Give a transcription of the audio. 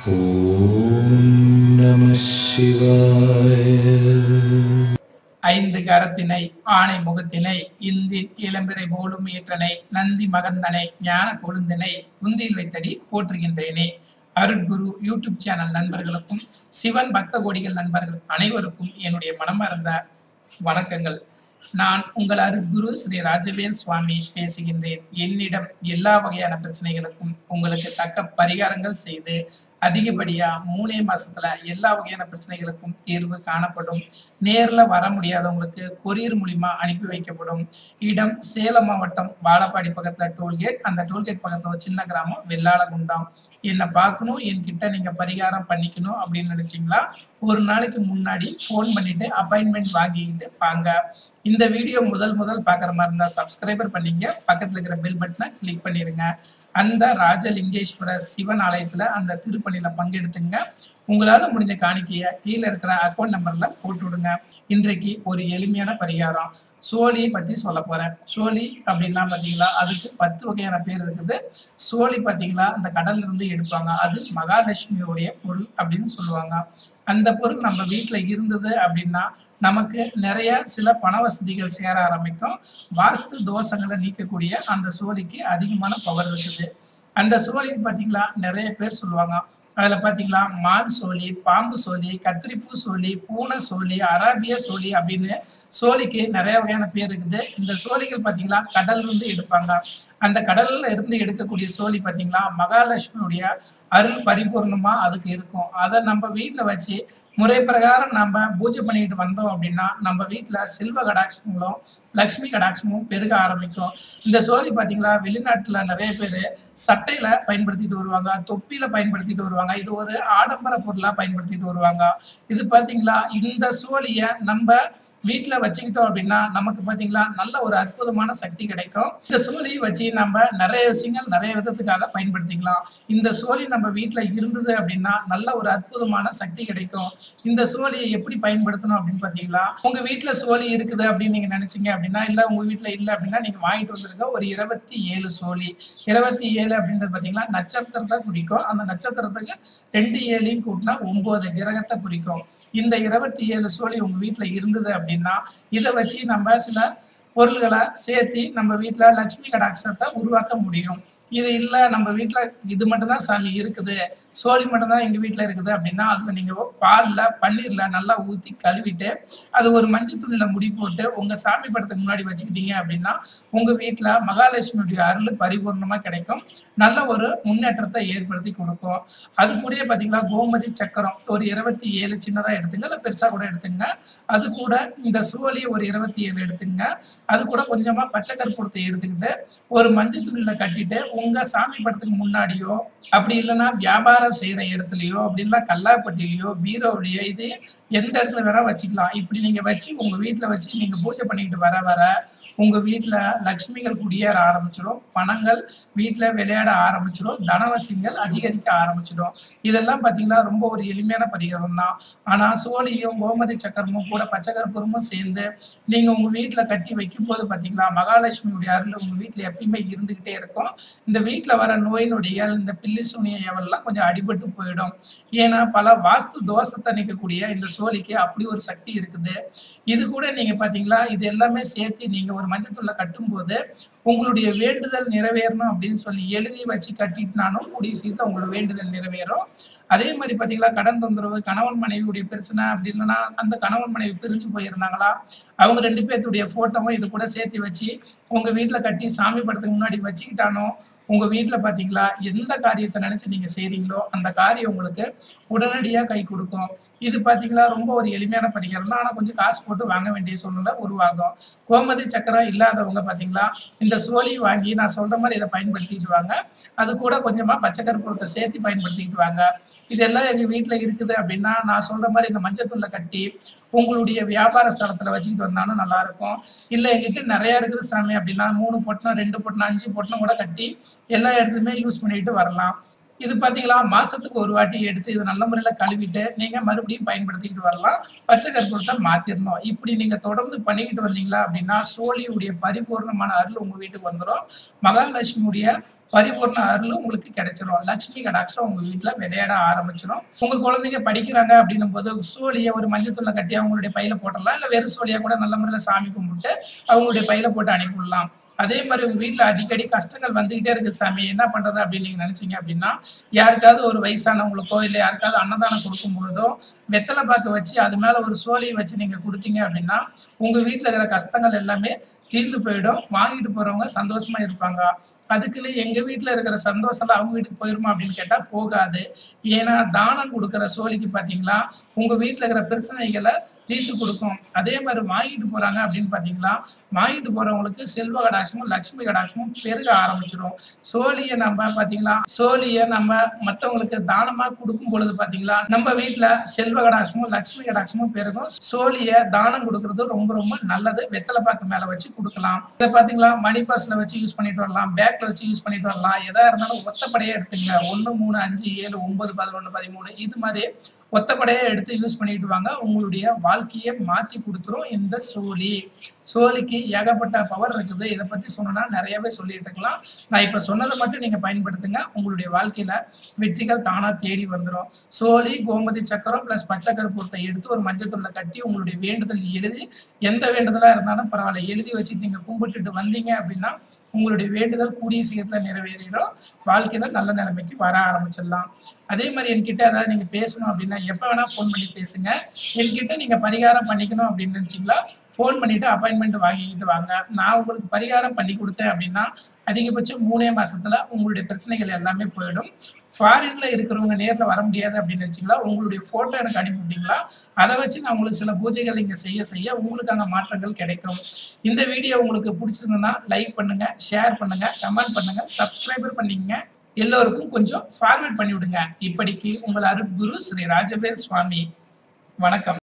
ஓம் நம சிவாய ஐந்து கரத்தினை ஆணை முகத்தினை இந்தின் இளம்பிறை போலும் ஈற்றனை நந்தி மகந்தனை ஞான கொழுந்தினை குந்தியில் வைத்தடி போற்றுகின்றேனே அருட்குரு யூடியூப் சேனல் நண்பர்களுக்கும் சிவன் பக்த கோடிகள் நண்பர்கள் அனைவருக்கும் என்னுடைய மனமார்ந்த வணக்கங்கள் நான் உங்கள் அருட்குரு ஸ்ரீ ராஜவேல் சுவாமி பேசுகின்றேன் என்னிடம் எல்லா வகையான பிரச்சனைகளுக்கும் உங்களுக்கு தக்க பரிகாரங்கள் செய்து அதிகப்படியா மூணே மாசத்துல எல்லா வகையான பிரச்சனைகளுக்கும் தீர்வு காணப்படும் நேர்ல வர முடியாதவங்களுக்கு கொரியர் மூலியமா அனுப்பி வைக்கப்படும் இடம் சேலம் மாவட்டம் வாழப்பாடி பக்கத்துல டோல்கேட் அந்த டோல்கேட் பக்கத்துல ஒரு சின்ன கிராமம் வெள்ளாளகுண்டம் என்னை பார்க்கணும் என்கிட்ட நீங்க பரிகாரம் பண்ணிக்கணும் அப்படின்னு நினைச்சீங்களா ஒரு நாளைக்கு முன்னாடி ஃபோன் பண்ணிட்டு அப்பாயின்மெண்ட் வாங்கிக்கிட்டு வாங்க இந்த வீடியோ முதல் முதல் பார்க்குற மாதிரி இருந்தால் சப்ஸ்கிரைபர் பண்ணீங்க பக்கத்தில் இருக்கிற பெல் பட்டனை கிளிக் பண்ணிடுங்க அந்த ராஜலிங்கேஸ்வர சிவன் ஆலயத்தில் அந்த திருப்பணியில் பங்கெடுத்துங்க உங்களால் முடிஞ்ச காணிக்கையை கீழே இருக்கிற அக்கௌண்ட் நம்பரில் போட்டு விடுங்க இன்றைக்கு ஒரு எளிமையான பரிகாரம் சோழியை பற்றி சொல்ல போகிறேன் சோழி அப்படின்லாம் பார்த்தீங்களா அதுக்கு பத்து வகையான பேர் இருக்குது சோழி பார்த்தீங்களா அந்த கடல்ல இருந்து எடுப்பாங்க அது மகாலட்சுமியோடைய பொருள் அப்படின்னு சொல்லுவாங்க அந்த பொருள் நம்ம வீட்டில் இருந்தது அப்படின்னா நமக்கு நிறைய சில பண வசதிகள் சேர ஆரம்பிக்கும் வாஸ்து தோஷங்களை நீக்கக்கூடிய அந்த சோழிக்கு அதிகமான பவர் இருக்குது அந்த சோழிக்கு பார்த்தீங்களா நிறைய பேர் சொல்லுவாங்க அதில் பார்த்தீங்களா மான் சோழி பாம்பு சோழி கத்திரிப்பூ சோழி பூனை சோழி அராபிய சோழி அப்படின்னு சோழிக்கு நிறைய வகையான பேர் இருக்குது இந்த சோழிகள் பார்த்தீங்களா கடல்ல இருந்து எடுப்பாங்க அந்த கடல்ல இருந்து எடுக்கக்கூடிய சோழி பார்த்தீங்களா மகாலட்சுமியுடைய அருள் பரிபூர்ணமா அதுக்கு இருக்கும் அதை நம்ம வீட்டில் வச்சு முறை பிரகாரம் நம்ம பூஜை பண்ணிட்டு வந்தோம் அப்படின்னா நம்ம வீட்டில் செல்வ கடாட்சங்களும் லக்ஷ்மி கடாட்சமும் பெருக ஆரம்பிக்கும் இந்த சோழி பார்த்தீங்களா வெளிநாட்டில் நிறைய பேர் சட்டையில பயன்படுத்திட்டு வருவாங்க தொப்பியில பயன்படுத்திட்டு வருவாங்க இது ஒரு ஆடம்பர பொருளாக பயன்படுத்திட்டு வருவாங்க இது பார்த்தீங்களா இந்த சோழியை நம்ம வீட்டில் வச்சுக்கிட்டோம் அப்படின்னா நமக்கு பார்த்தீங்களா நல்ல ஒரு அற்புதமான சக்தி கிடைக்கும் இந்த சோழியை வச்சு நம்ம நிறைய விஷயங்கள் நிறைய விதத்துக்காக பயன்படுத்திக்கலாம் இந்த சோழி நம்ம வீட்டில் இருந்தது அப்படின்னா நல்ல ஒரு அற்புதமான சக்தி கிடைக்கும் இந்த சோழியை எப்படி பயன்படுத்தணும் அப்படின்னு பார்த்தீங்களா உங்க வீட்டில் சோழி இருக்குது அப்படின்னு நீங்க நினைச்சீங்க அப்படின்னா இல்லை உங்க வீட்டில் இல்லை அப்படின்னா நீங்க வாங்கிட்டு வந்துருங்க ஒரு இருபத்தி ஏழு சோழி இருபத்தி ஏழு அப்படின்றது பார்த்தீங்களா நட்சத்திரத்தை குறிக்கும் அந்த நட்சத்திரத்துக்கு ரெண்டு ஏழையும் கூட்டினா ஒன்பது கிரகத்தை குறிக்கும் இந்த இருபத்தி ஏழு சோழி உங்க வீட்டில் இருந்தது அப்படின்னா இதை வச்சு நம்ம சில பொருள்களை சேர்த்து நம்ம வீட்டில் லட்சுமி கடாட்சத்தை உருவாக்க முடியும் இது இல்லை நம்ம வீட்டில் இது மட்டும்தான் சாமி இருக்குது சோழி மட்டும்தான் எங்கள் வீட்டில் இருக்குது அப்படின்னா அதில் நீங்கள் பாலில் பன்னீரில் நல்லா ஊற்றி கழுவிட்டு அது ஒரு மஞ்சள் துணியில் முடி போட்டு உங்கள் சாமி படத்துக்கு முன்னாடி வச்சுக்கிட்டீங்க அப்படின்னா உங்கள் வீட்டில் மகாலட்சுமியுடைய அருள் பரிபூர்ணமாக கிடைக்கும் நல்ல ஒரு முன்னேற்றத்தை ஏற்படுத்தி கொடுக்கும் அது கூடயே பார்த்தீங்களா கோமதி சக்கரம் ஒரு இருபத்தி ஏழு சின்னதாக எடுத்துங்க இல்லை பெருசாக கூட எடுத்துங்க அது கூட இந்த சோழி ஒரு இருபத்தி ஏழு எடுத்துங்க அது கூட கொஞ்சமாக பச்சை கற்பூரத்தை எடுத்துக்கிட்டு ஒரு மஞ்சள் துணியில் கட்டிட்டு உங்க சாமி படத்துக்கு முன்னாடியோ அப்படி இல்லைன்னா வியாபாரம் செய்யற இடத்துலயோ அப்படி இல்லை கல்லாப்பட்டிலையோ பீரோவிலையோ இது எந்த இடத்துல வேணா வச்சுக்கலாம் இப்படி நீங்க வச்சு உங்க வீட்டுல வச்சு நீங்க பூஜை பண்ணிக்கிட்டு வர வர உங்க வீட்டுல லக்ஷ்மிகள் குடியேற ஆரம்பிச்சிடும் பணங்கள் வீட்டுல விளையாட ஆரம்பிச்சிடும் தனவசியங்கள் அதிகரிக்க ஆரம்பிச்சிடும் இதெல்லாம் பாத்தீங்கன்னா ரொம்ப ஒரு எளிமையான பரிகாரம் தான் ஆனா சோழியும் கோமதி சக்கரமும் கூட பச்சை கற்பூரமும் சேர்ந்து நீங்க உங்க வீட்டுல கட்டி வைக்கும் போது பாத்தீங்களா மகாலட்சுமியுடைய அருள் உங்க வீட்டுல எப்பயுமே இருந்துகிட்டே இருக்கும் இந்த வீட்டுல வர நோய் நொடிகள் இந்த பில்லி சூனிய எவெல்லாம் கொஞ்சம் அடிபட்டு போயிடும் ஏன்னா பல வாஸ்து தோஷத்தை நீக்கக்கூடிய இந்த சோழிக்கு அப்படி ஒரு சக்தி இருக்குது இது கூட நீங்க பாத்தீங்களா இது எல்லாமே சேர்த்து நீங்க ஒரு மஞ்சள் தூள்ல கட்டும்போது உங்களுடைய வேண்டுதல் நிறைவேறணும் அப்படின்னு சொல்லி எழுதி வச்சு கட்டிட்டுனாலும் கூடிய சீக்கிரம் உங்களோட வேண்டுதல் நிறைவேறும் அதே மாதிரி பாத்தீங்களா கடன் தொந்தரவு கணவன் மனைவியுடைய பிரச்சனை அப்படி இல்லைன்னா அந்த கணவன் மனைவி பிரிஞ்சு போயிருந்தாங்களா அவங்க ரெண்டு பேர்த்துடைய போட்டோவும் இது கூட சேர்த்து வச்சு உங்க வீட்டுல கட்டி சாமி படத்துக்கு முன்னாடி வச்சுக்கிட்டானோ உங்க வீட்டுல பாத்தீங்களா எந்த காரியத்தை நினைச்சு நீங்க செய்றீங்களோ அந்த காரியம் உங்களுக்கு உடனடியா கை கொடுக்கும் இது பாத்தீங்களா ரொம்ப ஒரு எளிமையான பரிகாரம் தான் ஆனா கொஞ்சம் காசு போட்டு வாங்க வேண்டிய சூழ்நிலை உருவாகும் கோமதி சக்கரம் இல்லாதவங்க பாத்தீங்களா இந்த சோழி வாங்கி நான் சொல்ற மாதிரி இதை பயன்படுத்திட்டு வாங்க அது கூட கொஞ்சமா பச்சை கற்பூரத்தை சேர்த்து பயன்படுத்திட்டு வாங்க இதெல்லாம் எங்க வீட்டுல இருக்குது அப்படின்னா நான் சொல்ற மாதிரி இந்த மஞ்சத்தூள்ல கட்டி உங்களுடைய வியாபார ஸ்தலத்துல வச்சுக்கிட்டு வந்தாலும் நல்லா இருக்கும் இல்ல எங்கிட்ட நிறைய இருக்குது சாமி அப்படின்னா மூணு பொட்டணம் ரெண்டு பொட்டணம் அஞ்சு பொட்டணம் கூட கட்டி எல்லா இடத்துலயுமே யூஸ் பண்ணிட்டு வரலாம் இது பாத்தீங்களா மாசத்துக்கு ஒரு வாட்டி எடுத்து இது நல்ல முறையில கழுவிட்டு நீங்க மறுபடியும் பயன்படுத்திக்கிட்டு வரலாம் பச்சை கற்பூரத்தை மாத்திரணும் இப்படி நீங்க தொடர்ந்து பண்ணிக்கிட்டு வந்தீங்களா அப்படின்னா சோழியுடைய பரிபூர்ணமான அருள் உங்க வீட்டுக்கு வந்துடும் மகாலட்சுமியுடைய பரிபூர்ண அருள் உங்களுக்கு கிடைச்சிரும் லட்சுமி கடாட்சம் உங்க வீட்டுல விளையாட ஆரம்பிச்சிடும் உங்க குழந்தைங்க படிக்கிறாங்க அப்படின்னும் போது சோழியை ஒரு மஞ்சத்தூள்ல கட்டி அவங்களுடைய பையில போட்டுடலாம் இல்ல வெறும் சோழியா கூட நல்ல முறையில சாமி கும்பிட்டு அவங்களுடைய பையில போட்டு அனுப்பிவிடலாம் அதே மாதிரி உங்க வீட்டுல அடிக்கடி கஷ்டங்கள் வந்துகிட்டே இருக்கு சாமி என்ன பண்றது அப்படின்னு நீங்க நினைச்சீங்க அப்படின்னா யாருக்காவது ஒரு வயசானவங்களுக்கோ இல்ல யாருக்காவது அன்னதானம் கொடுக்கும் பொழுதோ வெத்தலை பாக்கு வச்சு அது மேல ஒரு சோழியை வச்சு நீங்க கொடுத்தீங்க அப்படின்னா உங்க வீட்டுல இருக்கிற கஷ்டங்கள் எல்லாமே தீர்ந்து போயிடும் வாங்கிட்டு போறவங்க சந்தோஷமா இருப்பாங்க அதுக்குன்னு எங்க வீட்டுல இருக்கிற சந்தோஷம் அவங்க வீட்டுக்கு போயிருமா அப்படின்னு கேட்டா போகாது ஏன்னா தானம் கொடுக்கிற சோழிக்கு பாத்தீங்களா உங்க வீட்டுல இருக்கிற பிரச்சனைகளை தீர்த்து கொடுக்கும் அதே மாதிரி வாங்கிட்டு போறாங்க அப்படின்னு பாத்தீங்களா வாங்கிட்டு போறவங்களுக்கு செல்வ கடாட்சமும் லட்சுமி கடாட்சமும் பெருக ஆரம்பிச்சிடும் சோழியை நம்ம பாத்தீங்களா சோழியை நம்ம மத்தவங்களுக்கு தானமா கொடுக்கும் பொழுது பாத்தீங்களா நம்ம வீட்டுல செல்வ கடாட்சமும் லட்சுமி கடாட்சமும் பெருகும் சோழியை தானம் கொடுக்கறது ரொம்ப ரொம்ப நல்லது வெத்தலை பாக்கு மேல வச்சு கொடுக்கலாம் இதை பாத்தீங்களா மணி பர்ஸ்ல வச்சு யூஸ் பண்ணிட்டு வரலாம் பேக்ல வச்சு யூஸ் பண்ணிட்டு வரலாம் எதா இருந்தாலும் ஒத்தப்படையா எடுத்துங்க ஒன்னு மூணு அஞ்சு ஏழு ஒன்பது பதினொன்னு பதிமூணு இது மாதிரி ஒத்தப்படையா எடுத்து யூஸ் பண்ணிட்டு வாங்க உங்களுடைய வாழ்க்கையை மாத்தி கொடுத்துரும் இந்த சோழி சோழிக்கு ஏகப்பட்ட பவர் இருக்குது இதை பத்தி சொன்னா நிறையவே சொல்லிட்டு இருக்கலாம் நான் இப்ப சொன்னதை மட்டும் நீங்க பயன்படுத்துங்க உங்களுடைய வாழ்க்கையில வெற்றிகள் தானா தேடி வந்துடும் சோழி கோமதி சக்கரம் பிளஸ் பச்சை கருப்பூரத்தை எடுத்து ஒரு மஞ்சத்தூள்ல கட்டி உங்களுடைய வேண்டுதல் எழுதி எந்த வேண்டுதலா இருந்தாலும் பரவாயில்ல எழுதி வச்சுட்டு நீங்க கும்பிட்டுட்டு வந்தீங்க அப்படின்னா உங்களுடைய வேண்டுதல் கூடிய சீக்கிரத்துல நிறைவேறிடும் வாழ்க்கையில நல்ல நிலைமைக்கு வர ஆரம்பிச்சிடலாம் அதே மாதிரி என்கிட்ட ஏதாவது நீங்க பேசணும் அப்படின்னா எப்ப வேணா ஃபோன் பண்ணி பேசுங்க என்கிட்ட நீங்க பரிகாரம் பண்ணிக்கணும் அப்படின்னு நினைச்சீங்களா ஃபோன் பண்ணிட்டு அப்பாயின்மெண்ட் வாங்கிக்கிட்டு வாங்க நான் உங்களுக்கு பரிகாரம் பண்ணி கொடுத்தேன் அப்படின்னா அதிகபட்சம் மூணே மாசத்துல உங்களுடைய பிரச்சனைகள் எல்லாமே போயிடும் ஃபாரின்ல இருக்கிறவங்க நேர்ல வர முடியாது அப்படின்னு நினைச்சீங்களா உங்களுடைய போட்டோ எனக்கு அனுப்பிவிட்டீங்களா அதை வச்சு நான் உங்களுக்கு சில பூஜைகள் இங்க செய்ய செய்ய உங்களுக்கான மாற்றங்கள் கிடைக்கும் இந்த வீடியோ உங்களுக்கு பிடிச்சிருந்ததுன்னா லைக் பண்ணுங்க ஷேர் பண்ணுங்க கமெண்ட் பண்ணுங்க சப்ஸ்கிரைபர் பண்ணிக்கங்க எல்லோருக்கும் கொஞ்சம் ஃபார்வர்ட் பண்ணி விடுங்க இப்படிக்கு உங்கள் அருட்குரு ஸ்ரீ ராஜவேல் சுவாமி வணக்கம்